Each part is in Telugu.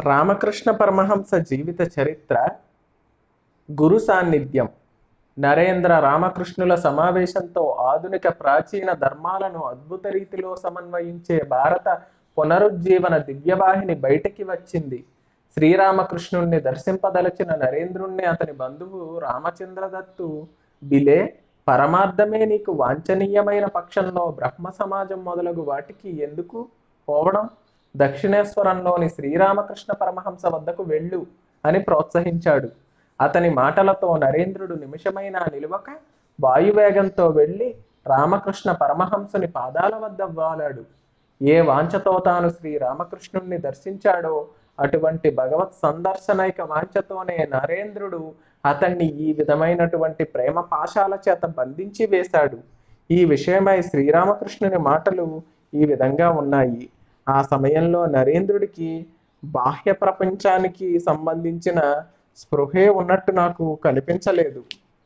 రామకృష్ణ పరమహంస జీవిత చరిత్ర గురు సాన్నిధ్యం నరేంద్ర రామకృష్ణుల సమావేశంతో ఆధునిక ప్రాచీన ధర్మాలను అద్భుత రీతిలో సమన్వయించే భారత పునరుజ్జీవన దివ్యవాహిని బయటికి వచ్చింది శ్రీరామకృష్ణుణ్ణి దర్శింపదలచిన నరేంద్రుణ్ణి అతని బంధువు రామచంద్రదత్తు బిలే పరమార్థమే నీకు వాంఛనీయమైన పక్షంలో బ్రహ్మ సమాజం మొదలగు వాటికి ఎందుకు పోవడం దక్షిణేశ్వరంలోని శ్రీరామకృష్ణ పరమహంస వద్దకు వెళ్ళు అని ప్రోత్సహించాడు అతని మాటలతో నరేంద్రుడు నిమిషమైన నిలువక వాయువేగంతో వెళ్ళి రామకృష్ణ పరమహంసుని పాదాల వద్ద వాలాడు ఏ వాంఛతో తాను శ్రీ రామకృష్ణుణ్ణి దర్శించాడో అటువంటి భగవత్ సందర్శనైక వాంఛతోనే నరేంద్రుడు అతన్ని ఈ విధమైనటువంటి ప్రేమ పాశాల చేత బంధించి వేశాడు ఈ విషయమై శ్రీరామకృష్ణుని మాటలు ఈ విధంగా ఉన్నాయి ఆ సమయంలో నరేంద్రుడికి బాహ్య ప్రపంచానికి సంబంధించిన స్పృహే ఉన్నట్టు నాకు కనిపించలేదు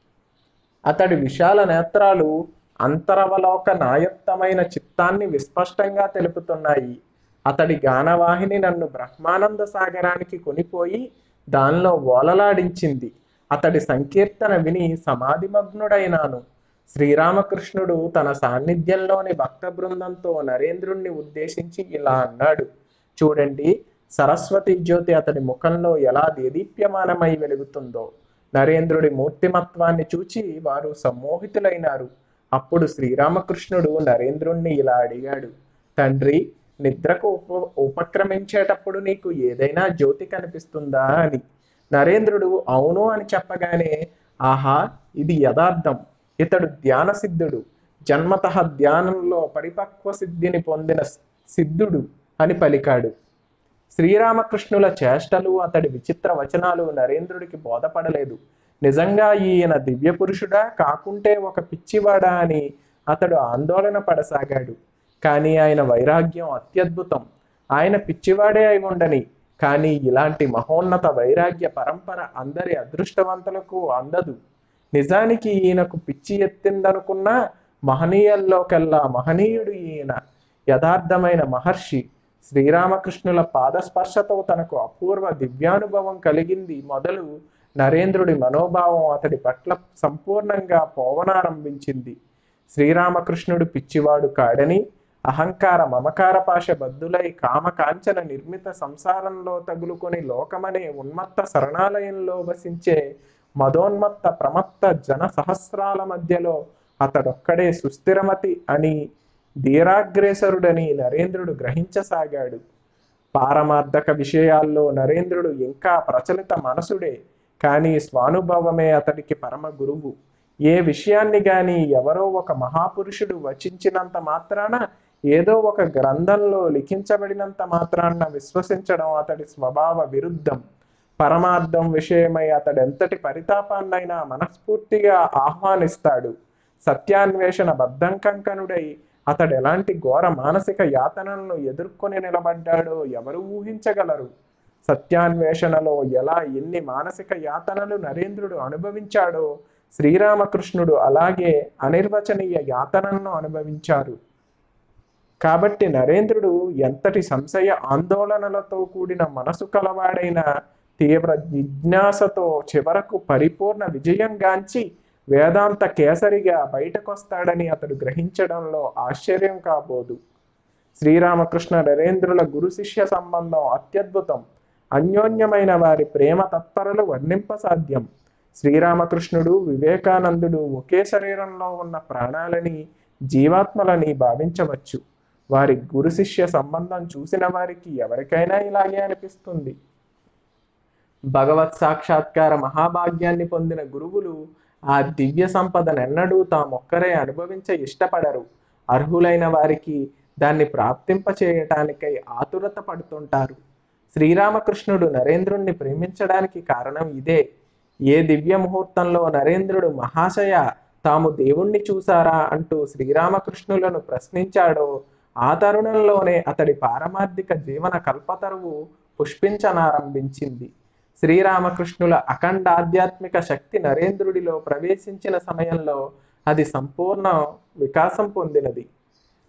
అతడి విశాల నేత్రాలు అంతరవలోక నాయత్తమైన చిత్తాన్ని విస్పష్టంగా తెలుపుతున్నాయి అతడి గానవాహిని నన్ను బ్రహ్మానంద సాగరానికి కొనిపోయి దానిలో ఓలలాడించింది అతడి సంకీర్తన విని సమాధిమగ్నుడైనాను శ్రీరామకృష్ణుడు తన సాన్నిధ్యంలోని భక్త బృందంతో నరేంద్రుణ్ణి ఉద్దేశించి ఇలా అన్నాడు చూడండి సరస్వతి జ్యోతి అతడి ముఖంలో ఎలా దేదీప్యమానమై వెలుగుతుందో నరేంద్రుడి మూర్తిమత్వాన్ని చూచి వారు సమ్మోహితులైనారు అప్పుడు శ్రీరామకృష్ణుడు నరేంద్రుణ్ణి ఇలా అడిగాడు తండ్రి నిద్రకు ఉప ఉపక్రమించేటప్పుడు నీకు ఏదైనా జ్యోతి కనిపిస్తుందా అని నరేంద్రుడు అవును అని చెప్పగానే ఆహా ఇది యథార్థం ఇతడు ధ్యాన సిద్ధుడు జన్మత ధ్యానంలో పరిపక్వ సిద్ధిని పొందిన సిద్ధుడు అని పలికాడు శ్రీరామకృష్ణుల చేష్టలు అతడి విచిత్ర వచనాలు నరేంద్రుడికి బోధపడలేదు నిజంగా ఈయన దివ్య పురుషుడా కాకుంటే ఒక పిచ్చివాడా అని అతడు ఆందోళన పడసాగాడు కానీ ఆయన వైరాగ్యం అత్యద్భుతం ఆయన పిచ్చివాడే అయి ఉండని కానీ ఇలాంటి మహోన్నత వైరాగ్య పరంపర అందరి అదృష్టవంతులకు అందదు నిజానికి ఈయనకు పిచ్చి ఎత్తిందనుకున్నా మహనీయుల్లోకెల్లా మహనీయుడు ఈయన యథార్థమైన మహర్షి శ్రీరామకృష్ణుల పాదస్పర్శతో తనకు అపూర్వ దివ్యానుభవం కలిగింది మొదలు నరేంద్రుడి మనోభావం అతడి పట్ల సంపూర్ణంగా పోవనారంభించింది శ్రీరామకృష్ణుడు పిచ్చివాడు కాడని అహంకార మమకార పాశ బద్దులై కామకాంచన నిర్మిత సంసారంలో తగులుకొని లోకమనే ఉన్మత్త శరణాలయంలో వసించే మదోన్మత్త ప్రమత్త జన సహస్రాల మధ్యలో అతడొక్కడే సుస్థిరమతి అని ధీరాగ్రేసరుడని నరేంద్రుడు గ్రహించసాగాడు పారమార్థక విషయాల్లో నరేంద్రుడు ఇంకా ప్రచలిత మనసుడే కానీ స్వానుభవమే అతడికి పరమ గురువు ఏ విషయాన్ని గాని ఎవరో ఒక మహాపురుషుడు వచించినంత మాత్రాన ఏదో ఒక గ్రంథంలో లిఖించబడినంత మాత్రాన విశ్వసించడం అతడి స్వభావ విరుద్ధం పరమార్థం విషయమై అతడెంతటి పరితాపాన్నైనా మనస్ఫూర్తిగా ఆహ్వానిస్తాడు సత్యాన్వేషణ బద్ధంకంకనుడై అతడు ఎలాంటి ఘోర మానసిక యాతనలను ఎదుర్కొని నిలబడ్డాడో ఎవరు ఊహించగలరు సత్యాన్వేషణలో ఎలా ఎన్ని మానసిక యాతనలు నరేంద్రుడు అనుభవించాడో శ్రీరామకృష్ణుడు అలాగే అనిర్వచనీయ యాతనలను అనుభవించారు కాబట్టి నరేంద్రుడు ఎంతటి సంశయ ఆందోళనలతో కూడిన మనసు కలవాడైన తీవ్ర జిజ్ఞాసతో చివరకు పరిపూర్ణ విజయం గాంచి వేదాంత కేసరిగా బయటకొస్తాడని అతడు గ్రహించడంలో ఆశ్చర్యం కాబోదు శ్రీరామకృష్ణ నరేంద్రుల గురు శిష్య సంబంధం అత్యద్భుతం అన్యోన్యమైన వారి ప్రేమ తత్పరలు వర్ణింపసాధ్యం శ్రీరామకృష్ణుడు వివేకానందుడు ఒకే శరీరంలో ఉన్న ప్రాణాలని జీవాత్మలని భావించవచ్చు వారి గురు శిష్య సంబంధం చూసిన వారికి ఎవరికైనా ఇలాగే అనిపిస్తుంది భగవత్ సాక్షాత్కార మహాభాగ్యాన్ని పొందిన గురువులు ఆ దివ్య సంపదనెన్నడూ తామొక్కరే అనుభవించ ఇష్టపడరు అర్హులైన వారికి దాన్ని ప్రాప్తింప చేయటానికై ఆతురత పడుతుంటారు శ్రీరామకృష్ణుడు నరేంద్రుణ్ణి ప్రేమించడానికి కారణం ఇదే ఏ దివ్య ముహూర్తంలో నరేంద్రుడు మహాశయ తాము దేవుణ్ణి చూసారా అంటూ శ్రీరామకృష్ణులను ప్రశ్నించాడో ఆ తరుణంలోనే అతడి పారమార్థిక జీవన కల్పతరువు పుష్పించనారంభించింది శ్రీరామకృష్ణుల అఖండ ఆధ్యాత్మిక శక్తి నరేంద్రుడిలో ప్రవేశించిన సమయంలో అది సంపూర్ణ వికాసం పొందినది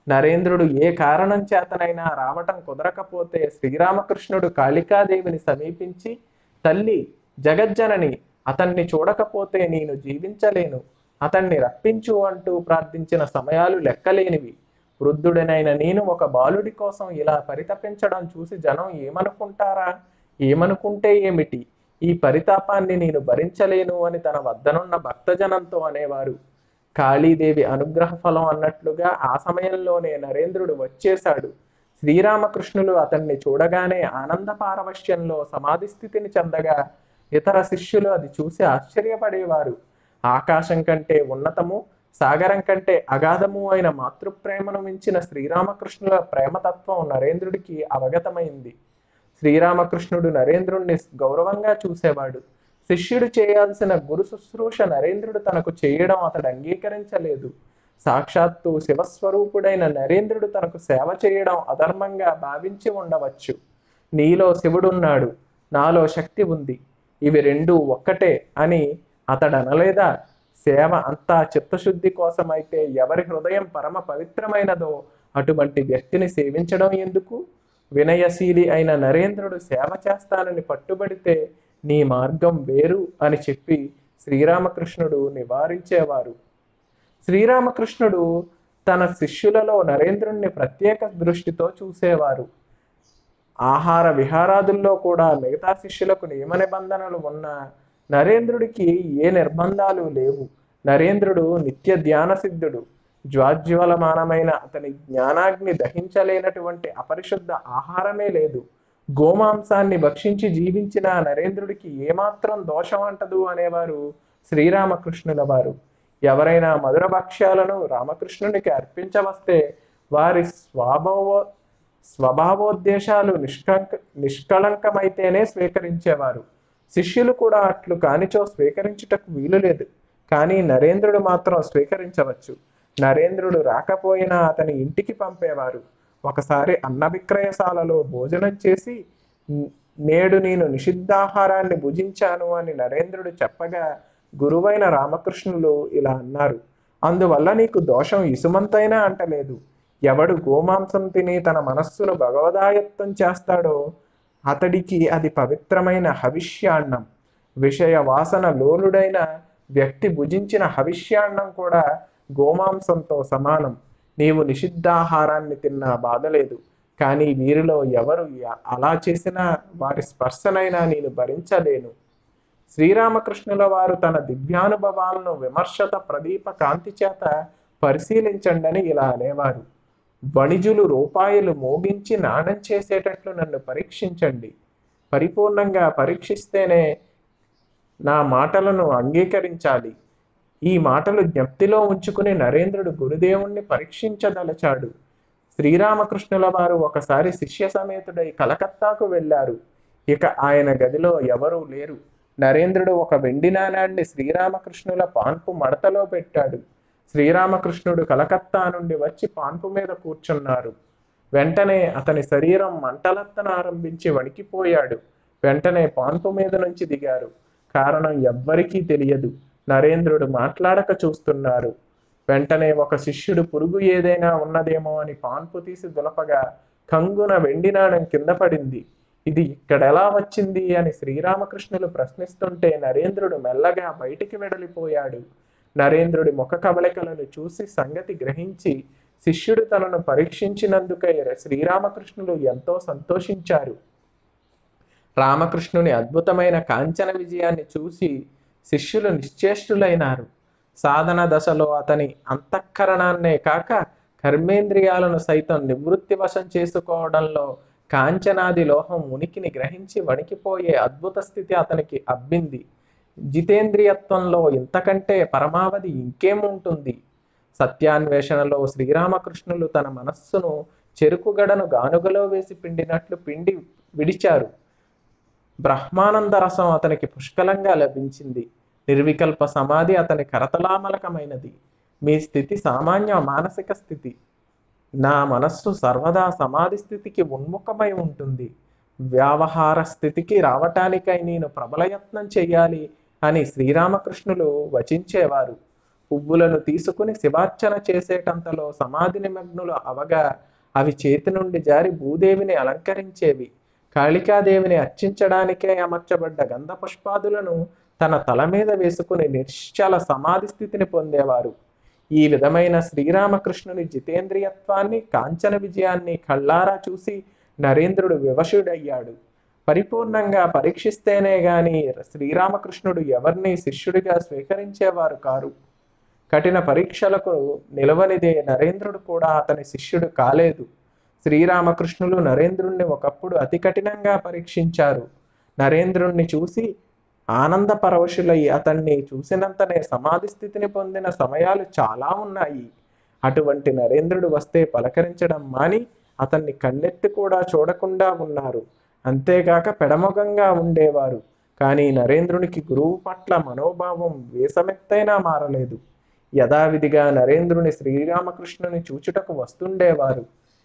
నరేంద్రుడు ఏ కారణం చేతనైనా రావటం కుదరకపోతే శ్రీరామకృష్ణుడు కాళికాదేవిని సమీపించి తల్లి జగజ్జనని అతన్ని చూడకపోతే నేను జీవించలేను అతన్ని రప్పించు అంటూ ప్రార్థించిన సమయాలు లెక్కలేనివి వృద్ధుడనైన నేను ఒక బాలుడి కోసం ఇలా పరితపించడం చూసి జనం ఏమనుకుంటారా ఏమనుకుంటే ఏమిటి ఈ పరితాపాన్ని నేను భరించలేను అని తన వద్దనున్న భక్తజనంతో అనేవారు కాళీదేవి అనుగ్రహ ఫలం అన్నట్లుగా ఆ సమయంలోనే నరేంద్రుడు వచ్చేశాడు శ్రీరామకృష్ణులు అతన్ని చూడగానే ఆనంద పారవశ్యంలో సమాధి స్థితిని చెందగా ఇతర శిష్యులు అది చూసి ఆశ్చర్యపడేవారు ఆకాశం కంటే ఉన్నతము సాగరం కంటే అగాధము అయిన మాతృప్రేమను మించిన శ్రీరామకృష్ణుల ప్రేమతత్వం నరేంద్రుడికి అవగతమైంది శ్రీరామకృష్ణుడు నరేంద్రుణ్ణి గౌరవంగా చూసేవాడు శిష్యుడు చేయాల్సిన గురు శుశ్రూష నరేంద్రుడు తనకు చేయడం అతడు అంగీకరించలేదు సాక్షాత్తు శివస్వరూపుడైన నరేంద్రుడు తనకు సేవ చేయడం అధర్మంగా భావించి ఉండవచ్చు నీలో శివుడున్నాడు నాలో శక్తి ఉంది ఇవి రెండు ఒక్కటే అని అతడు అనలేదా సేవ అంతా చిత్తశుద్ధి కోసమైతే ఎవరి హృదయం పరమ పవిత్రమైనదో అటువంటి వ్యక్తిని సేవించడం ఎందుకు వినయశీలి అయిన నరేంద్రుడు సేవ చేస్తానని పట్టుబడితే నీ మార్గం వేరు అని చెప్పి శ్రీరామకృష్ణుడు నివారించేవారు శ్రీరామకృష్ణుడు తన శిష్యులలో నరేంద్రుణ్ణి ప్రత్యేక దృష్టితో చూసేవారు ఆహార విహారాదుల్లో కూడా మిగతా శిష్యులకు నియమ నిబంధనలు ఉన్న నరేంద్రుడికి ఏ నిర్బంధాలు లేవు నరేంద్రుడు నిత్య ధ్యాన సిద్ధుడు జ్వాజ్వలమానమైన అతని జ్ఞానాగ్ని దహించలేనటువంటి అపరిశుద్ధ ఆహారమే లేదు గోమాంసాన్ని భక్షించి జీవించిన నరేంద్రుడికి ఏమాత్రం దోషం అంటదు అనేవారు శ్రీరామకృష్ణుల వారు ఎవరైనా మధుర భక్ష్యాలను రామకృష్ణునికి అర్పించవస్తే వారి స్వభావ స్వభావోద్దేశాలు నిష్కంక నిష్కళంకమైతేనే స్వీకరించేవారు శిష్యులు కూడా అట్లు కానిచో స్వీకరించుటకు వీలు లేదు కానీ నరేంద్రుడు మాత్రం స్వీకరించవచ్చు నరేంద్రుడు రాకపోయినా అతని ఇంటికి పంపేవారు ఒకసారి అన్న విక్రయశాలలో భోజనం చేసి నేడు నేను నిషిద్ధాహారాన్ని భుజించాను అని నరేంద్రుడు చెప్పగా గురువైన రామకృష్ణులు ఇలా అన్నారు అందువల్ల నీకు దోషం ఇసుమంతైనా అంటలేదు ఎవడు గోమాంసం తిని తన మనస్సును భగవదాయత్తం చేస్తాడో అతడికి అది పవిత్రమైన హవిష్యాన్నం విషయ వాసన లోలుడైన వ్యక్తి భుజించిన హవిష్యాన్నం కూడా గోమాంసంతో సమానం నీవు నిషిద్ధాహారాన్ని తిన్నా బాధలేదు కానీ వీరిలో ఎవరు అలా చేసినా వారి స్పర్శనైనా నేను భరించలేను శ్రీరామకృష్ణుల వారు తన దివ్యానుభవాలను విమర్శత ప్రదీప కాంతి చేత పరిశీలించండని ఇలా అనేవారు వణిజులు రూపాయలు మోగించి నాణం చేసేటట్లు నన్ను పరీక్షించండి పరిపూర్ణంగా పరీక్షిస్తేనే నా మాటలను అంగీకరించాలి ఈ మాటలు జ్ఞప్తిలో ఉంచుకుని నరేంద్రుడు గురుదేవుణ్ణి పరీక్షించదలచాడు శ్రీరామకృష్ణుల వారు ఒకసారి శిష్య సమేతుడై కలకత్తాకు వెళ్ళారు ఇక ఆయన గదిలో ఎవరూ లేరు నరేంద్రుడు ఒక వెండి నాణాన్ని శ్రీరామకృష్ణుల పాన్పు మడతలో పెట్టాడు శ్రీరామకృష్ణుడు కలకత్తా నుండి వచ్చి పాన్పు మీద కూర్చున్నారు వెంటనే అతని శరీరం మంటలత్తన ఆరంభించి వణికిపోయాడు వెంటనే పాన్పు మీద నుంచి దిగారు కారణం ఎవ్వరికీ తెలియదు నరేంద్రుడు మాట్లాడక చూస్తున్నారు వెంటనే ఒక శిష్యుడు పురుగు ఏదైనా ఉన్నదేమో అని పాన్పు తీసి దులపగా కంగున వెండి నాణం కింద పడింది ఇది ఇక్కడెలా వచ్చింది అని శ్రీరామకృష్ణులు ప్రశ్నిస్తుంటే నరేంద్రుడు మెల్లగా బయటికి వెడలిపోయాడు నరేంద్రుడి ముఖ కవళికలను చూసి సంగతి గ్రహించి శిష్యుడు తనను పరీక్షించినందుకై శ్రీరామకృష్ణులు ఎంతో సంతోషించారు రామకృష్ణుని అద్భుతమైన కాంచన విజయాన్ని చూసి శిష్యులు నిశ్చేష్టులైనారు సాధన దశలో అతని అంతఃకరణాన్నే కాక కర్మేంద్రియాలను సైతం నివృత్తి వశం చేసుకోవడంలో కాంచనాది లోహం ఉనికిని గ్రహించి వణికిపోయే అద్భుత స్థితి అతనికి అబ్బింది జితేంద్రియత్వంలో ఇంతకంటే పరమావధి ఇంకేముంటుంది సత్యాన్వేషణలో శ్రీరామకృష్ణులు తన మనస్సును చెరుకుగడను గానుగలో వేసి పిండినట్లు పిండి విడిచారు బ్రహ్మానంద రసం అతనికి పుష్కలంగా లభించింది నిర్వికల్ప సమాధి అతని కరతలామలకమైనది మీ స్థితి సామాన్య మానసిక స్థితి నా మనస్సు సర్వదా సమాధి స్థితికి ఉన్ముఖమై ఉంటుంది వ్యావహార స్థితికి రావటానికై నేను ప్రబలయత్నం చెయ్యాలి అని శ్రీరామకృష్ణులు వచించేవారు పువ్వులను తీసుకుని శివార్చన చేసేటంతలో సమాధి నిమగ్నులు అవగా అవి చేతి నుండి జారి భూదేవిని అలంకరించేవి కాళికాదేవిని అర్చించడానికే అమర్చబడ్డ గంధ పుష్పాదులను తన తల మీద వేసుకుని నిశ్చల సమాధి స్థితిని పొందేవారు ఈ విధమైన శ్రీరామకృష్ణుని జితేంద్రియత్వాన్ని కాంచన విజయాన్ని కళ్ళారా చూసి నరేంద్రుడు వివశుడయ్యాడు పరిపూర్ణంగా పరీక్షిస్తేనే గాని శ్రీరామకృష్ణుడు ఎవరిని శిష్యుడిగా స్వీకరించేవారు కారు కఠిన పరీక్షలకు నిలవనిదే నరేంద్రుడు కూడా అతని శిష్యుడు కాలేదు శ్రీరామకృష్ణులు నరేంద్రుణ్ణి ఒకప్పుడు అతి కఠినంగా పరీక్షించారు నరేంద్రుణ్ణి చూసి ఆనంద పరవశులై అతన్ని చూసినంతనే సమాధి స్థితిని పొందిన సమయాలు చాలా ఉన్నాయి అటువంటి నరేంద్రుడు వస్తే పలకరించడం మాని అతన్ని కన్నెత్తి కూడా చూడకుండా ఉన్నారు అంతేగాక పెడమొగంగా ఉండేవారు కానీ నరేంద్రునికి గురువు పట్ల మనోభావం వేసమెత్తైనా మారలేదు యథావిధిగా నరేంద్రుని శ్రీరామకృష్ణుని చూచుటకు వస్తుండేవారు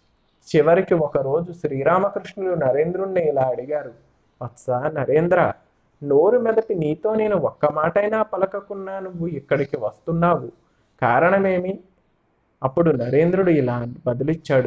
చివరికి ఒకరోజు శ్రీరామకృష్ణులు నరేంద్రుణ్ణి ఇలా అడిగారు వత్స నరేంద్ర నోరు మెదపి నీతో నేను ఒక్క మాటైనా పలకకున్నా నువ్వు ఇక్కడికి వస్తున్నావు కారణమేమి అప్పుడు నరేంద్రుడు ఇలా బదులిచ్చాడు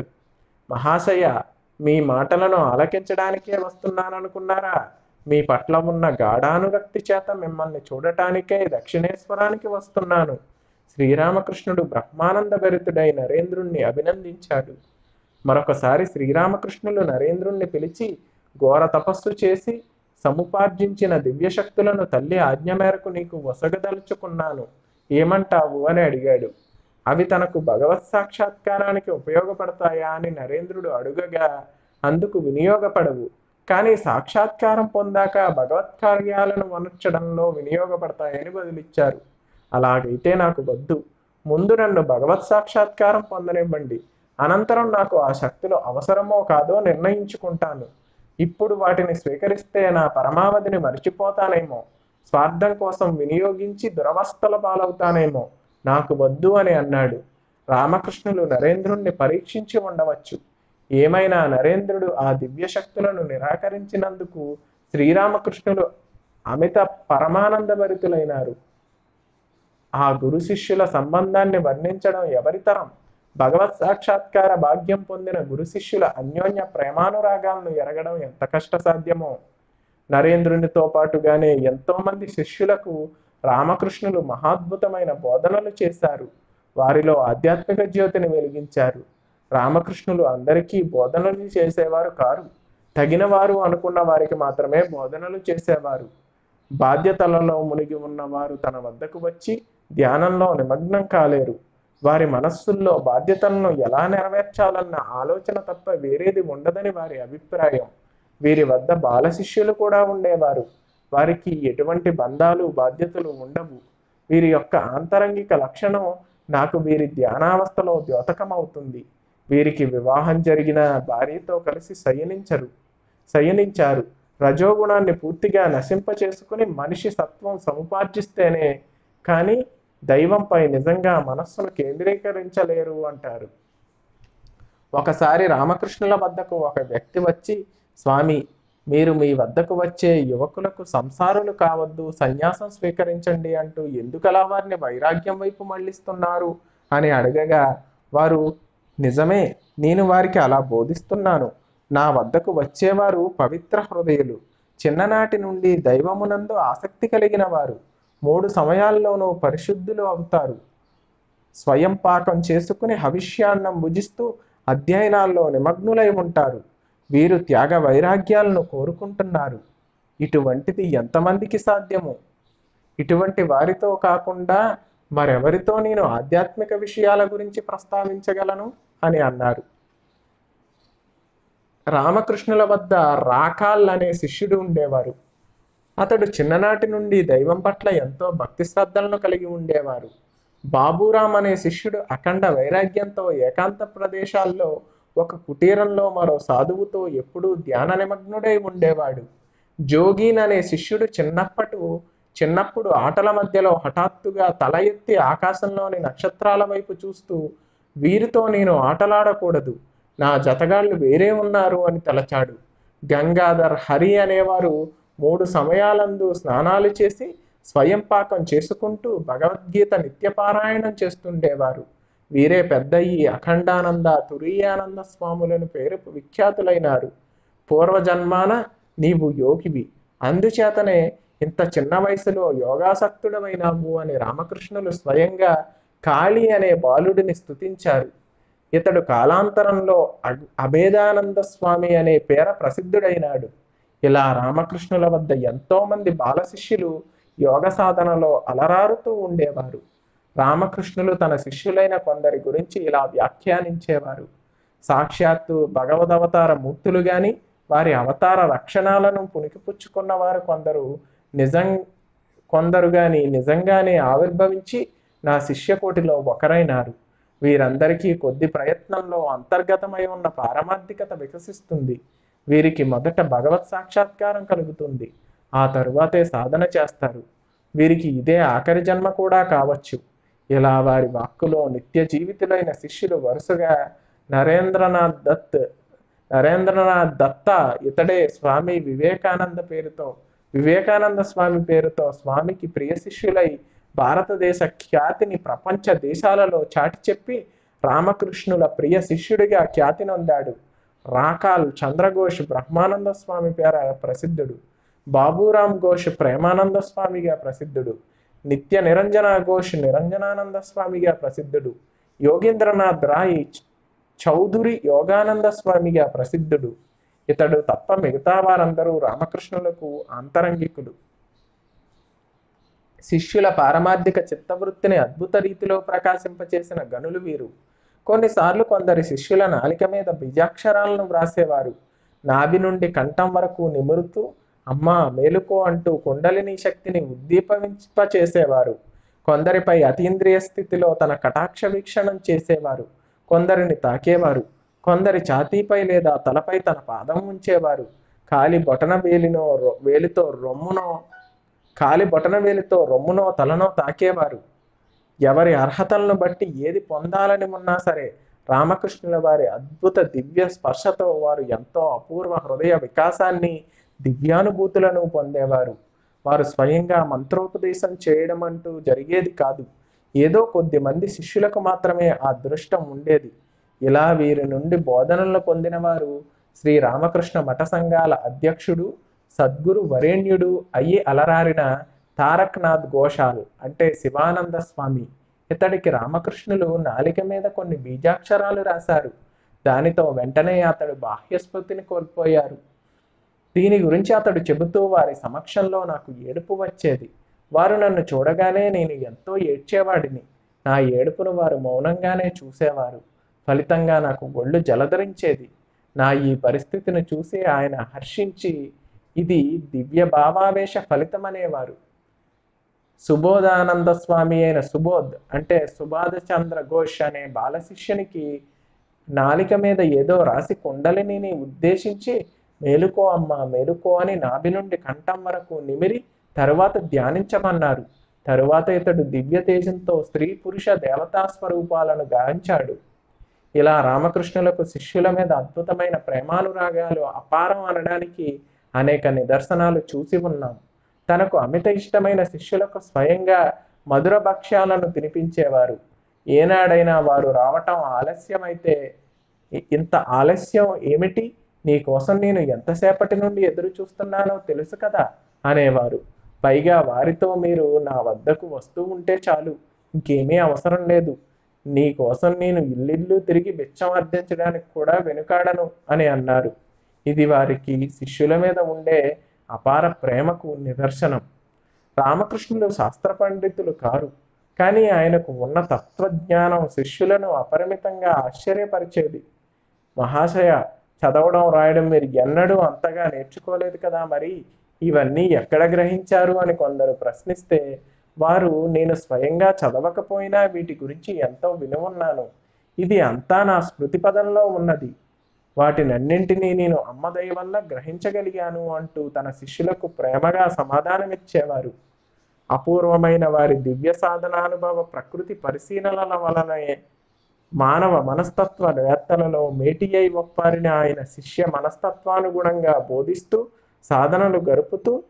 మహాశయ మీ మాటలను ఆలకించడానికే వస్తున్నాననుకున్నారా మీ పట్ల ఉన్న గాఢానురక్తి చేత మిమ్మల్ని చూడటానికే దక్షిణేశ్వరానికి వస్తున్నాను శ్రీరామకృష్ణుడు బ్రహ్మానంద భరితుడై నరేంద్రుణ్ణి అభినందించాడు మరొకసారి శ్రీరామకృష్ణులు నరేంద్రుణ్ణి పిలిచి ఘోర తపస్సు చేసి సముపార్జించిన దివ్యశక్తులను తల్లి ఆజ్ఞ మేరకు నీకు వసగదలుచుకున్నాను ఏమంటావు అని అడిగాడు అవి తనకు భగవత్ సాక్షాత్కారానికి ఉపయోగపడతాయా అని నరేంద్రుడు అడుగగా అందుకు వినియోగపడవు కానీ సాక్షాత్కారం పొందాక భగవత్ కార్యాలను వనర్చడంలో వినియోగపడతాయని బదులిచ్చారు అలాగైతే నాకు వద్దు ముందు నన్ను భగవత్ సాక్షాత్కారం పొందనివ్వండి అనంతరం నాకు ఆ శక్తులు అవసరమో కాదో నిర్ణయించుకుంటాను ఇప్పుడు వాటిని స్వీకరిస్తే నా పరమావధిని మర్చిపోతానేమో స్వార్థం కోసం వినియోగించి దురవస్థల పాలవుతానేమో నాకు వద్దు అని అన్నాడు రామకృష్ణులు నరేంద్రుణ్ణి పరీక్షించి ఉండవచ్చు ఏమైనా నరేంద్రుడు ఆ దివ్య శక్తులను నిరాకరించినందుకు శ్రీరామకృష్ణులు అమిత పరమానందభరితులైనారు ఆ గురు శిష్యుల సంబంధాన్ని వర్ణించడం ఎవరితరం భగవత్ సాక్షాత్కార భాగ్యం పొందిన గురు శిష్యుల అన్యోన్య ప్రేమానురాగాలను ఎరగడం ఎంత కష్టసాధ్యమో నరేంద్రునితో పాటుగానే ఎంతో మంది శిష్యులకు రామకృష్ణులు మహాద్భుతమైన బోధనలు చేశారు వారిలో ఆధ్యాత్మిక జ్యోతిని వెలిగించారు రామకృష్ణులు అందరికీ బోధనలు చేసేవారు కారు తగిన వారు అనుకున్న వారికి మాత్రమే బోధనలు చేసేవారు బాధ్యతలలో మునిగి ఉన్నవారు తన వద్దకు వచ్చి ధ్యానంలో నిమగ్నం కాలేరు వారి మనస్సుల్లో బాధ్యతలను ఎలా నెరవేర్చాలన్న ఆలోచన తప్ప వేరేది ఉండదని వారి అభిప్రాయం వీరి వద్ద బాల శిష్యులు కూడా ఉండేవారు వారికి ఎటువంటి బంధాలు బాధ్యతలు ఉండవు వీరి యొక్క ఆంతరంగిక లక్షణం నాకు వీరి ధ్యానావస్థలో ద్యోతకమవుతుంది వీరికి వివాహం జరిగిన భార్యతో కలిసి శయనించరు శయనించారు రజోగుణాన్ని పూర్తిగా నశింప చేసుకుని మనిషి సత్వం సముపార్జిస్తేనే కానీ దైవంపై నిజంగా మనస్సును కేంద్రీకరించలేరు అంటారు ఒకసారి రామకృష్ణుల వద్దకు ఒక వ్యక్తి వచ్చి స్వామి మీరు మీ వద్దకు వచ్చే యువకులకు సంసారులు కావద్దు సన్యాసం స్వీకరించండి అంటూ ఎందుకలా వారిని వైరాగ్యం వైపు మళ్ళిస్తున్నారు అని అడగగా వారు నిజమే నేను వారికి అలా బోధిస్తున్నాను నా వద్దకు వచ్చేవారు పవిత్ర హృదయులు చిన్ననాటి నుండి దైవమునందు ఆసక్తి కలిగిన వారు మూడు సమయాల్లోనూ పరిశుద్ధులు అవుతారు స్వయం పాకం చేసుకుని హవిష్యాన్నం భుజిస్తూ అధ్యయనాల్లో నిమగ్నులై ఉంటారు వీరు త్యాగ వైరాగ్యాలను కోరుకుంటున్నారు ఇటువంటిది ఎంతమందికి సాధ్యము ఇటువంటి వారితో కాకుండా మరెవరితో నేను ఆధ్యాత్మిక విషయాల గురించి ప్రస్తావించగలను అని అన్నారు రామకృష్ణుల వద్ద రాకాల్ అనే శిష్యుడు ఉండేవారు అతడు చిన్ననాటి నుండి దైవం పట్ల ఎంతో భక్తి శ్రద్ధలను కలిగి ఉండేవారు బాబురామ్ అనే శిష్యుడు అఖండ వైరాగ్యంతో ఏకాంత ప్రదేశాల్లో ఒక కుటీరంలో మరో సాధువుతో ఎప్పుడూ ధ్యాన నిమగ్నుడై ఉండేవాడు జోగీన్ అనే శిష్యుడు చిన్నప్పటి చిన్నప్పుడు ఆటల మధ్యలో హఠాత్తుగా తల ఎత్తి ఆకాశంలోని నక్షత్రాల వైపు చూస్తూ వీరితో నేను ఆటలాడకూడదు నా జతగాళ్ళు వేరే ఉన్నారు అని తలచాడు గంగాధర్ హరి అనేవారు మూడు సమయాలందు స్నానాలు చేసి స్వయం పాకం చేసుకుంటూ భగవద్గీత నిత్యపారాయణం చేస్తుండేవారు వీరే పెద్దయ్యి అఖండానంద తురీయానంద స్వాములను పేరు విఖ్యాతులైనారు పూర్వజన్మాన నీవు యోగివి అందుచేతనే ఇంత చిన్న వయసులో యోగాసక్తుడమైనావు అని రామకృష్ణులు స్వయంగా కాళీ అనే బాలుడిని స్తుతించారు ఇతడు కాలాంతరంలో అగ్- అభేదానంద స్వామి అనే పేర ప్రసిద్ధుడైనాడు ఇలా రామకృష్ణుల వద్ద ఎంతో మంది బాల శిష్యులు యోగ సాధనలో అలరారుతూ ఉండేవారు రామకృష్ణులు తన శిష్యులైన కొందరి గురించి ఇలా వ్యాఖ్యానించేవారు సాక్షాత్తు భగవదవతార మూర్తులు గాని వారి అవతార లక్షణాలను పుణికిపుచ్చుకున్న వారు కొందరు నిజం కొందరు గాని నిజంగానే ఆవిర్భవించి నా శిష్యకోటిలో ఒకరైనారు వీరందరికీ కొద్ది ప్రయత్నంలో అంతర్గతమై ఉన్న పారమార్థికత వికసిస్తుంది వీరికి మొదట భగవత్ సాక్షాత్కారం కలుగుతుంది ఆ తరువాతే సాధన చేస్తారు వీరికి ఇదే ఆఖరి జన్మ కూడా కావచ్చు ఇలా వారి వాక్కులో నిత్య జీవితులైన శిష్యులు వరుసగా నరేంద్రనాథ్ దత్ నరేంద్రనాథ్ దత్త ఇతడే స్వామి వివేకానంద పేరుతో వివేకానంద స్వామి పేరుతో స్వామికి ప్రియ శిష్యులై భారతదేశ ఖ్యాతిని ప్రపంచ దేశాలలో చాటి చెప్పి రామకృష్ణుల ప్రియ శిష్యుడిగా ఖ్యాతి నొందాడు రాకాల్ చంద్రఘోష్ బ్రహ్మానంద స్వామి పేర ప్రసిద్ధుడు బాబురామ్ ఘోష్ ప్రేమానంద స్వామిగా ప్రసిద్ధుడు నిత్య నిరంజన ఘోష్ నిరంజనానంద స్వామిగా ప్రసిద్ధుడు యోగేంద్రనాథ్ రాయ్ చౌధురి యోగానంద స్వామిగా ప్రసిద్ధుడు ఇతడు తప్ప మిగతా వారందరూ రామకృష్ణులకు ఆంతరంగికులు శిష్యుల పారమార్థిక చిత్తవృత్తిని అద్భుత రీతిలో ప్రకాశింపచేసిన గనులు వీరు కొన్నిసార్లు కొందరి శిష్యుల నాలిక మీద బీజాక్షరాలను వ్రాసేవారు నాభి నుండి కంఠం వరకు నిమురుతూ అమ్మా మేలుకో అంటూ కుండలిని శక్తిని ఉద్దీపింపచేసేవారు కొందరిపై అతీంద్రియ స్థితిలో తన కటాక్ష వీక్షణం చేసేవారు కొందరిని తాకేవారు కొందరి ఛాతీపై లేదా తలపై తన పాదం ఉంచేవారు కాలి బొటన వేలినో రొ- వేలితో రొమ్మునో కాలి బొటన వేలితో రొమ్మునో తలనో తాకేవారు ఎవరి అర్హతలను బట్టి ఏది పొందాలని ఉన్నా సరే రామకృష్ణుల వారి అద్భుత దివ్య స్పర్శతో వారు ఎంతో అపూర్వ హృదయ వికాసాన్ని దివ్యానుభూతులను పొందేవారు వారు స్వయంగా మంత్రోపదేశం చేయడం అంటూ జరిగేది కాదు ఏదో కొద్ది మంది శిష్యులకు మాత్రమే ఆ అదృష్టం ఉండేది ఇలా వీరి నుండి బోధనలు పొందిన వారు శ్రీ రామకృష్ణ మఠ సంఘాల అధ్యక్షుడు సద్గురు వరేణ్యుడు అయ్యి అలరారిన తారక్నాథ్ ఘోషాల్ అంటే శివానంద స్వామి ఇతడికి రామకృష్ణులు నాలిక మీద కొన్ని బీజాక్షరాలు రాశారు దానితో వెంటనే అతడు బాహ్యస్మృతిని కోల్పోయారు దీని గురించి అతడు చెబుతూ వారి సమక్షంలో నాకు ఏడుపు వచ్చేది వారు నన్ను చూడగానే నేను ఎంతో ఏడ్చేవాడిని నా ఏడుపును వారు మౌనంగానే చూసేవారు ఫలితంగా నాకు ఒళ్ళు జలధరించేది నా ఈ పరిస్థితిని చూసి ఆయన హర్షించి ఇది దివ్య భావావేశ ఫలితమనేవారు సుబోధానంద స్వామి అయిన సుబోధ్ అంటే సుబాధ చంద్ర ఘోష్ అనే బాల శిష్యునికి నాలిక మీద ఏదో రాసి కుండలిని ఉద్దేశించి మేలుకో అమ్మా మేలుకో అని నాభి నుండి కంఠం వరకు నిమిరి తరువాత ధ్యానించమన్నారు తరువాత ఇతడు దివ్య తేజంతో స్త్రీ పురుష దేవతా స్వరూపాలను గాంచాడు ఇలా రామకృష్ణులకు శిష్యుల మీద అద్భుతమైన ప్రేమానురాగాలు అపారం అనడానికి అనేక నిదర్శనాలు చూసి ఉన్నాం తనకు అమిత ఇష్టమైన శిష్యులకు స్వయంగా మధుర భక్ష్యాలను తినిపించేవారు ఏనాడైనా వారు రావటం ఆలస్యమైతే "ఇ- ఇంత ఆలస్యం ఏమిటి నీ కోసం నేను ఎంతసేపటి నుండి ఎదురు చూస్తున్నానో తెలుసు కదా అనేవారు పైగా వారితో మీరు నా వద్దకు వస్తూ ఉంటే చాలు ఇంకేమీ అవసరం లేదు నీ కోసం నేను ఇల్లిల్లు తిరిగి బిచ్చం అర్థించడానికి కూడా వెనుకాడను అని అన్నారు ఇది వారికి శిష్యుల మీద ఉండే అపార ప్రేమకు నిదర్శనం రామకృష్ణులు శాస్త్ర పండితులు కారు కానీ ఆయనకు ఉన్న తత్వజ్ఞానం శిష్యులను అపరిమితంగా ఆశ్చర్యపరిచేది మహాశయ చదవడం రాయడం మీరు ఎన్నడూ అంతగా నేర్చుకోలేదు కదా మరి ఇవన్నీ ఎక్కడ గ్రహించారు అని కొందరు ప్రశ్నిస్తే వారు నేను స్వయంగా చదవకపోయినా వీటి గురించి ఎంతో వినున్నాను ఇది అంతా నా స్మృతి పదంలో ఉన్నది వాటినన్నింటినీ నేను అమ్మ దయ వల్ల గ్రహించగలిగాను అంటూ తన శిష్యులకు ప్రేమగా సమాధానమిచ్చేవారు అపూర్వమైన వారి దివ్య సాధనానుభవ ప్రకృతి పరిశీలనల వలనే మానవ మనస్తత్వ వేత్తలలో మేటి అయి ఒప్పారిన ఆయన శిష్య మనస్తత్వానుగుణంగా బోధిస్తూ సాధనలు గరుపుతూ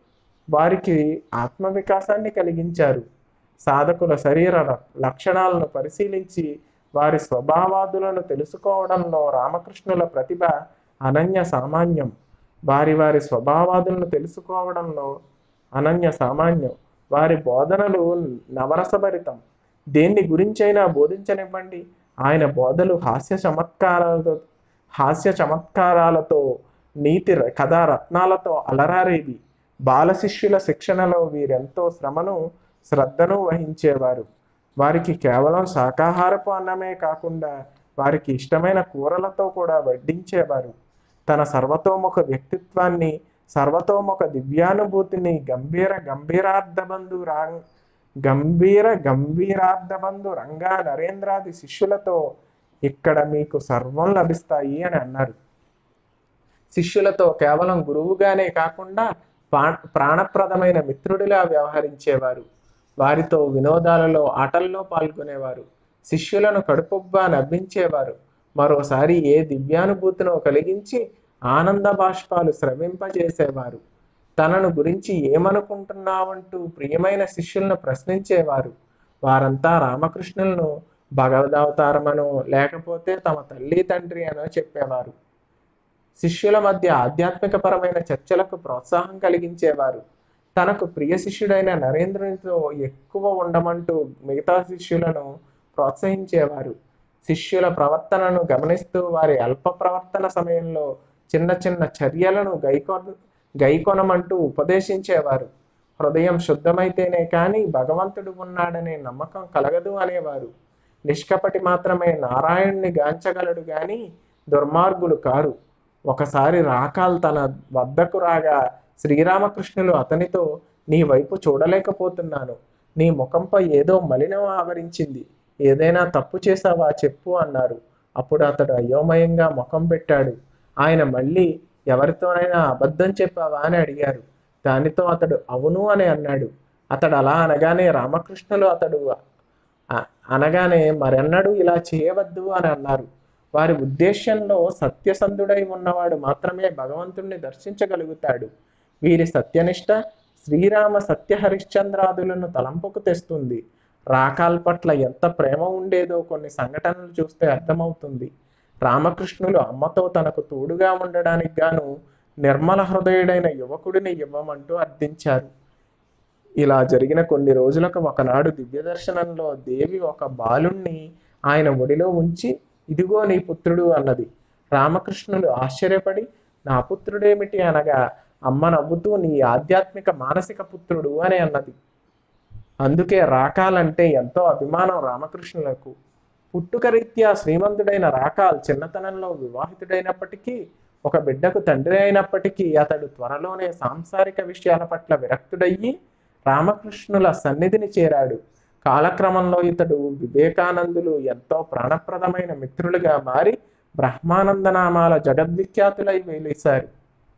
వారికి ఆత్మ వికాసాన్ని కలిగించారు సాధకుల శరీర ర- లక్షణాలను పరిశీలించి వారి స్వభావాదులను తెలుసుకోవడంలో రామకృష్ణుల ప్రతిభ అనన్య సామాన్యం వారి వారి స్వభావాదులను తెలుసుకోవడంలో అనన్య సామాన్యం వారి బోధనలు నవరసభరితం దేన్ని గురించైనా బోధించనివ్వండి ఆయన బోధలు హాస్య చమత్కారాలతో హాస్య చమత్కారాలతో నీతి ర- కథా రత్నాలతో అలరారేవి బాల శిష్యుల శిక్షణలో వీరెంతో శ్రమను శ్రద్ధను వహించేవారు వారికి కేవలం శాకాహారపు అన్నమే కాకుండా వారికి ఇష్టమైన కూరలతో కూడా వడ్డించేవారు తన సర్వతోముఖ వ్యక్తిత్వాన్ని సర్వతోముఖ దివ్యానుభూతిని గంభీర గంభీరార్థబంధు రా గంభీర గంభీరార్థబంధు రంగా నరేంద్రాది శిష్యులతో ఇక్కడ మీకు సర్వం లభిస్తాయి అని అన్నారు శిష్యులతో కేవలం గురువుగానే కాకుండా పా- ప్రాణప్రదమైన మిత్రుడిలా వ్యవహరించేవారు వారితో వినోదాలలో ఆటల్లో పాల్గొనేవారు శిష్యులను కడుపుబ్బా నవ్వించేవారు మరోసారి ఏ దివ్యానుభూతినో కలిగించి ఆనంద బాష్పాలు స్రవింపజేసేవారు తనను గురించి ఏమనుకుంటున్నావంటూ ప్రియమైన శిష్యులను ప్రశ్నించేవారు వారంతా రామకృష్ణులను భగవదవతారమనో లేకపోతే తమ తల్లి తండ్రి అనో చెప్పేవారు శిష్యుల మధ్య ఆధ్యాత్మికపరమైన చర్చలకు ప్రోత్సాహం కలిగించేవారు తనకు ప్రియ శిష్యుడైన నరేంద్రునితో ఎక్కువ ఉండమంటూ మిగతా శిష్యులను ప్రోత్సహించేవారు శిష్యుల ప్రవర్తనను గమనిస్తూ వారి అల్ప ప్రవర్తన సమయంలో చిన్న చిన్న చర్యలను గైకొ గైకొనమంటూ ఉపదేశించేవారు హృదయం శుద్ధమైతేనే కానీ భగవంతుడు ఉన్నాడనే నమ్మకం కలగదు అనేవారు నిష్కపటి మాత్రమే నారాయణ్ణి గాంచగలడు గాని దుర్మార్గులు కారు ఒకసారి రాకాల్ తన వద్దకు రాగా శ్రీరామకృష్ణులు అతనితో నీ వైపు చూడలేకపోతున్నాను నీ ముఖంపై ఏదో మలినం ఆవరించింది ఏదైనా తప్పు చేశావా చెప్పు అన్నారు అప్పుడు అతడు అయోమయంగా ముఖం పెట్టాడు ఆయన మళ్ళీ ఎవరితోనైనా అబద్ధం చెప్పావా అని అడిగారు దానితో అతడు అవును అని అన్నాడు అతడు అలా అనగానే రామకృష్ణులు అతడు అ- అనగానే మరెన్నడూ ఇలా చేయవద్దు అని అన్నారు వారి ఉద్దేశ్యంలో సత్యసంధుడై ఉన్నవాడు మాత్రమే భగవంతుణ్ణి దర్శించగలుగుతాడు వీరి సత్యనిష్ట శ్రీరామ సత్య హరిశ్చంద్రాదులను తలంపుకు తెస్తుంది రాకాల్ పట్ల ఎంత ప్రేమ ఉండేదో కొన్ని సంఘటనలు చూస్తే అర్థమవుతుంది రామకృష్ణులు అమ్మతో తనకు తోడుగా ఉండడానికి గాను నిర్మల హృదయుడైన యువకుడిని ఇవ్వమంటూ అర్థించారు ఇలా జరిగిన కొన్ని రోజులకు ఒకనాడు దివ్య దర్శనంలో దేవి ఒక బాలుణ్ణి ఆయన ఒడిలో ఉంచి ఇదిగో నీ పుత్రుడు అన్నది రామకృష్ణులు ఆశ్చర్యపడి నా పుత్రుడేమిటి అనగా అమ్మ నవ్వుతూ నీ ఆధ్యాత్మిక మానసిక పుత్రుడు అని అన్నది అందుకే రాకాలంటే ఎంతో అభిమానం రామకృష్ణులకు పుట్టుక రీత్యా శ్రీమంతుడైన రాకాల్ చిన్నతనంలో వివాహితుడైనప్పటికీ ఒక బిడ్డకు తండ్రి అయినప్పటికీ అతడు త్వరలోనే సాంసారిక విషయాల పట్ల విరక్తుడయ్యి రామకృష్ణుల సన్నిధిని చేరాడు కాలక్రమంలో ఇతడు వివేకానందులు ఎంతో ప్రాణప్రదమైన మిత్రులుగా మారి బ్రహ్మానంద నామాల జగద్విఖ్యాతులై వెలిశారు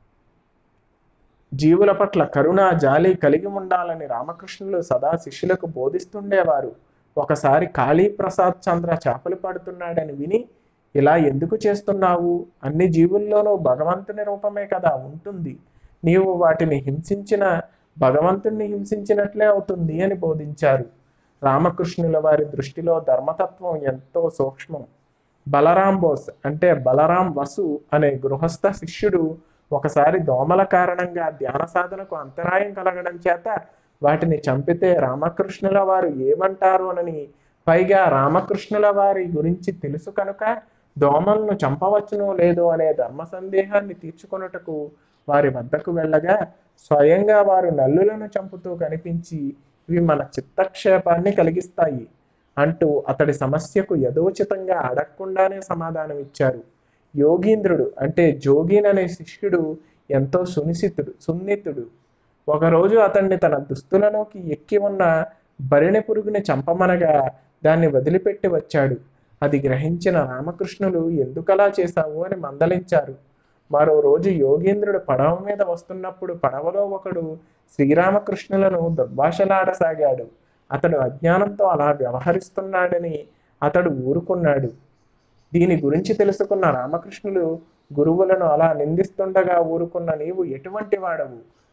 జీవుల పట్ల కరుణ జాలి కలిగి ఉండాలని రామకృష్ణులు సదా శిష్యులకు బోధిస్తుండేవారు ఒకసారి కాళీప్రసాద్ చంద్ర చేపలు పడుతున్నాడని విని ఇలా ఎందుకు చేస్తున్నావు అన్ని జీవుల్లోనూ భగవంతుని రూపమే కదా ఉంటుంది నీవు వాటిని హింసించిన భగవంతుణ్ణి హింసించినట్లే అవుతుంది అని బోధించారు రామకృష్ణుల వారి దృష్టిలో ధర్మతత్వం ఎంతో సూక్ష్మం బలరాం బోస్ అంటే బలరాం వసు అనే గృహస్థ శిష్యుడు ఒకసారి దోమల కారణంగా ధ్యాన సాధనకు అంతరాయం కలగడం చేత వాటిని చంపితే రామకృష్ణుల వారు ఏమంటారు అనని పైగా రామకృష్ణుల వారి గురించి తెలుసు కనుక దోమలను చంపవచ్చునో లేదో అనే ధర్మ సందేహాన్ని తీర్చుకొనుటకు వారి వద్దకు వెళ్ళగా స్వయంగా వారు నల్లులను చంపుతూ కనిపించి ఇవి మన చిత్తక్షేపాన్ని కలిగిస్తాయి అంటూ అతడి సమస్యకు యథోచితంగా అడగకుండానే సమాధానం ఇచ్చారు యోగీంద్రుడు అంటే జోగిన్ అనే శిష్యుడు ఎంతో సునిశితుడు సున్నితుడు ఒకరోజు అతన్ని తన దుస్తులలోకి ఎక్కి ఉన్న బరిణె పురుగుని చంపమనగా దాన్ని వదిలిపెట్టి వచ్చాడు అది గ్రహించిన రామకృష్ణులు ఎందుకలా చేశావు అని మందలించారు మరో రోజు యోగేంద్రుడు పడవ మీద వస్తున్నప్పుడు పడవలో ఒకడు శ్రీరామకృష్ణులను దుర్భాషలాడసాగాడు అతడు అజ్ఞానంతో అలా వ్యవహరిస్తున్నాడని అతడు ఊరుకున్నాడు దీని గురించి తెలుసుకున్న రామకృష్ణులు గురువులను అలా నిందిస్తుండగా ఊరుకున్న నీవు ఎటువంటి వాడవు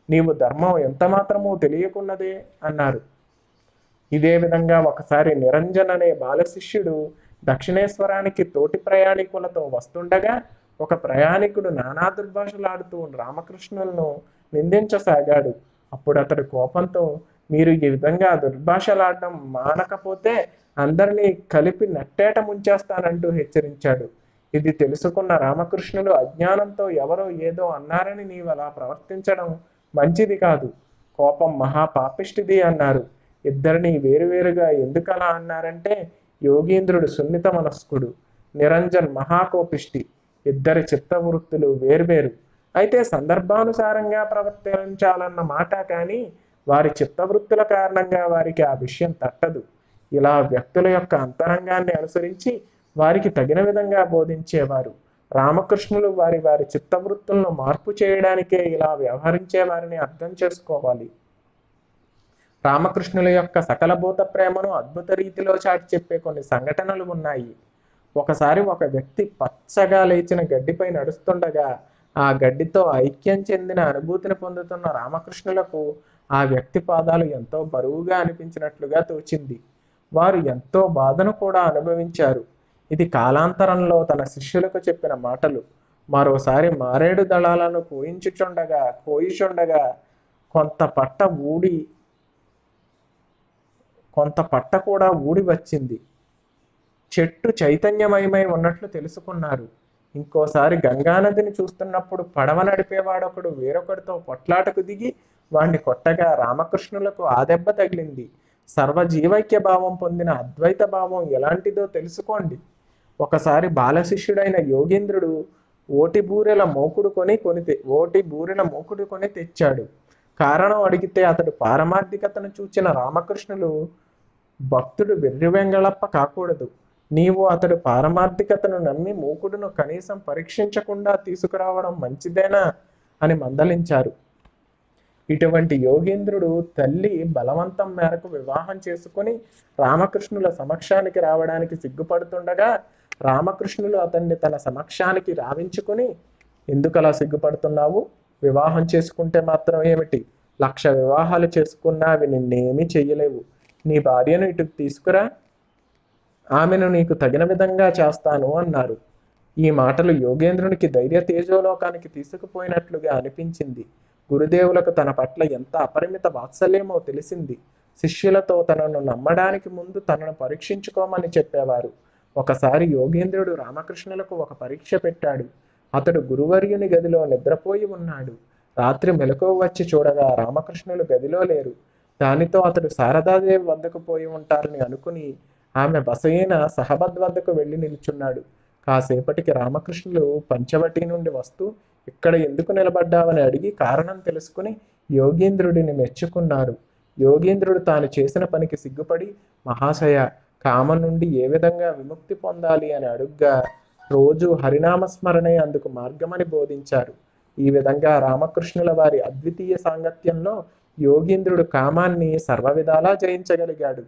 నీవు ధర్మం ఎంత మాత్రమూ తెలియకున్నదే అన్నారు ఇదే విధంగా ఒకసారి నిరంజన్ అనే బాల శిష్యుడు దక్షిణేశ్వరానికి తోటి ప్రయాణికులతో వస్తుండగా ఒక ప్రయాణికుడు నానా దుర్భాషలాడుతూ రామకృష్ణులను నిందించసాగాడు అప్పుడు అతడు కోపంతో మీరు ఈ విధంగా దుర్భాషలాడడం మానకపోతే అందరినీ కలిపి నట్టేట ముంచేస్తానంటూ హెచ్చరించాడు ఇది తెలుసుకున్న రామకృష్ణులు అజ్ఞానంతో ఎవరో ఏదో అన్నారని నీవు అలా ప్రవర్తించడం మంచిది కాదు కోపం మహాపాపిష్టిది అన్నారు ఇద్దరిని వేరువేరుగా ఎందుకు అలా అన్నారంటే యోగీంద్రుడు సున్నిత మనస్కుడు నిరంజన్ మహాకోపిష్టి ఇద్దరి చిత్తవృత్తులు వేర్వేరు అయితే సందర్భానుసారంగా ప్రవర్తించాలన్న మాట కానీ వారి చిత్తవృత్తుల కారణంగా వారికి ఆ విషయం తట్టదు ఇలా వ్యక్తుల యొక్క అంతరంగాన్ని అనుసరించి వారికి తగిన విధంగా బోధించేవారు రామకృష్ణులు వారి వారి చిత్తవృత్తులను మార్పు చేయడానికే ఇలా వ్యవహరించేవారిని అర్థం చేసుకోవాలి రామకృష్ణుల యొక్క సకల భూత ప్రేమను అద్భుత రీతిలో చాటి చెప్పే కొన్ని సంఘటనలు ఉన్నాయి ఒకసారి ఒక వ్యక్తి పచ్చగా లేచిన గడ్డిపై నడుస్తుండగా ఆ గడ్డితో ఐక్యం చెందిన అనుభూతిని పొందుతున్న రామకృష్ణులకు ఆ వ్యక్తి పాదాలు ఎంతో బరువుగా అనిపించినట్లుగా తోచింది వారు ఎంతో బాధను కూడా అనుభవించారు ఇది కాలాంతరంలో తన శిష్యులకు చెప్పిన మాటలు మరోసారి మారేడు దళాలను కోయించుచుండగా కోయిచుండగా కొంత పట్ట ఊడి కొంత పట్ట కూడా ఊడి వచ్చింది చెట్టు చైతన్యమయమై ఉన్నట్లు తెలుసుకున్నారు ఇంకోసారి గంగానదిని చూస్తున్నప్పుడు పడవ నడిపేవాడొకడు వేరొకడితో పొట్లాటకు దిగి వాణ్ణి కొట్టగా రామకృష్ణులకు ఆ దెబ్బ తగిలింది సర్వజీవైక్య భావం పొందిన అద్వైత భావం ఎలాంటిదో తెలుసుకోండి ఒకసారి బాలశిష్యుడైన యోగేంద్రుడు ఓటి బూరెల మోకుడు కొని కొని తె- ఓటి బూరెల మోకుడు కొని తెచ్చాడు కారణం అడిగితే అతడు పారమార్థికతను చూచిన రామకృష్ణులు భక్తుడు వెర్రివెంగళప్ప కాకూడదు నీవు అతడు పారమార్థికతను నమ్మి మూకుడును కనీసం పరీక్షించకుండా తీసుకురావడం మంచిదేనా అని మందలించారు ఇటువంటి యోగేంద్రుడు తల్లి బలవంతం మేరకు వివాహం చేసుకుని రామకృష్ణుల సమక్షానికి రావడానికి సిగ్గుపడుతుండగా రామకృష్ణులు అతన్ని తన సమక్షానికి రావించుకుని ఎందుకు అలా సిగ్గుపడుతున్నావు వివాహం చేసుకుంటే మాత్రం ఏమిటి లక్ష వివాహాలు చేసుకున్నా అవి నిన్నేమీ చెయ్యలేవు నీ భార్యను ఇటు తీసుకురా ఆమెను నీకు తగిన విధంగా చేస్తాను అన్నారు ఈ మాటలు యోగేంద్రునికి ధైర్య తేజోలోకానికి తీసుకుపోయినట్లుగా అనిపించింది గురుదేవులకు తన పట్ల ఎంత అపరిమిత వాత్సల్యమో తెలిసింది శిష్యులతో తనను నమ్మడానికి ముందు తనను పరీక్షించుకోమని చెప్పేవారు ఒకసారి యోగేంద్రుడు రామకృష్ణులకు ఒక పరీక్ష పెట్టాడు అతడు గురువర్యుని గదిలో నిద్రపోయి ఉన్నాడు రాత్రి మెలకువ వచ్చి చూడగా రామకృష్ణులు గదిలో లేరు దానితో అతడు శారదాదేవి వద్దకు పోయి ఉంటారని అనుకుని ఆమె బసైన సహబద్ వద్దకు వెళ్ళి నిల్చున్నాడు కాసేపటికి రామకృష్ణులు పంచవటి నుండి వస్తూ ఇక్కడ ఎందుకు నిలబడ్డావని అడిగి కారణం తెలుసుకుని యోగీంద్రుడిని మెచ్చుకున్నారు యోగీంద్రుడు తాను చేసిన పనికి సిగ్గుపడి మహాశయ కామం నుండి ఏ విధంగా విముక్తి పొందాలి అని అడుగ్గా రోజు హరినామస్మరణే అందుకు మార్గమని బోధించారు ఈ విధంగా రామకృష్ణుల వారి అద్వితీయ సాంగత్యంలో యోగీంద్రుడు కామాన్ని సర్వవిధాలా జయించగలిగాడు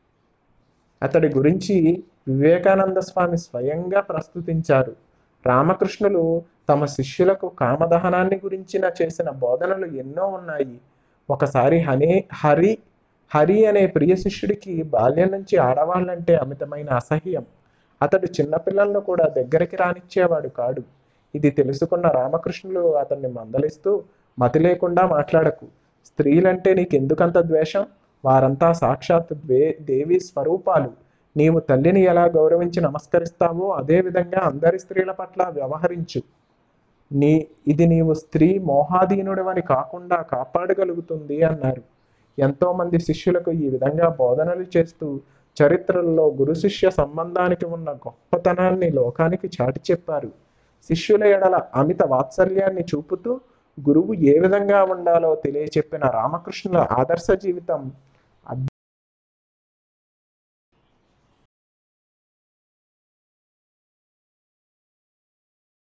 అతడి గురించి వివేకానంద స్వామి స్వయంగా ప్రస్తుతించారు రామకృష్ణులు తమ శిష్యులకు కామదహనాన్ని గురించిన చేసిన బోధనలు ఎన్నో ఉన్నాయి ఒకసారి హనే హరి హరి అనే ప్రియ శిష్యుడికి బాల్యం నుంచి ఆడవాళ్ళంటే అమితమైన అసహ్యం అతడు చిన్నపిల్లలను కూడా దగ్గరికి రానిచ్చేవాడు కాడు ఇది తెలుసుకున్న రామకృష్ణులు అతన్ని మందలిస్తూ మతి లేకుండా మాట్లాడకు స్త్రీలంటే నీకెందుకంత ద్వేషం వారంతా సాక్షాత్ ద్వే దేవి స్వరూపాలు నీవు తల్లిని ఎలా గౌరవించి నమస్కరిస్తావో అదే విధంగా అందరి స్త్రీల పట్ల వ్యవహరించు నీ ఇది నీవు స్త్రీ మోహాధీనుడవని కాకుండా కాపాడగలుగుతుంది అన్నారు ఎంతో మంది శిష్యులకు ఈ విధంగా బోధనలు చేస్తూ చరిత్రల్లో గురు శిష్య సంబంధానికి ఉన్న గొప్పతనాన్ని లోకానికి చాటి చెప్పారు శిష్యుల ఎడల అమిత వాత్సల్యాన్ని చూపుతూ గురువు ఏ విధంగా ఉండాలో తెలియచెప్పిన రామకృష్ణుల ఆదర్శ జీవితం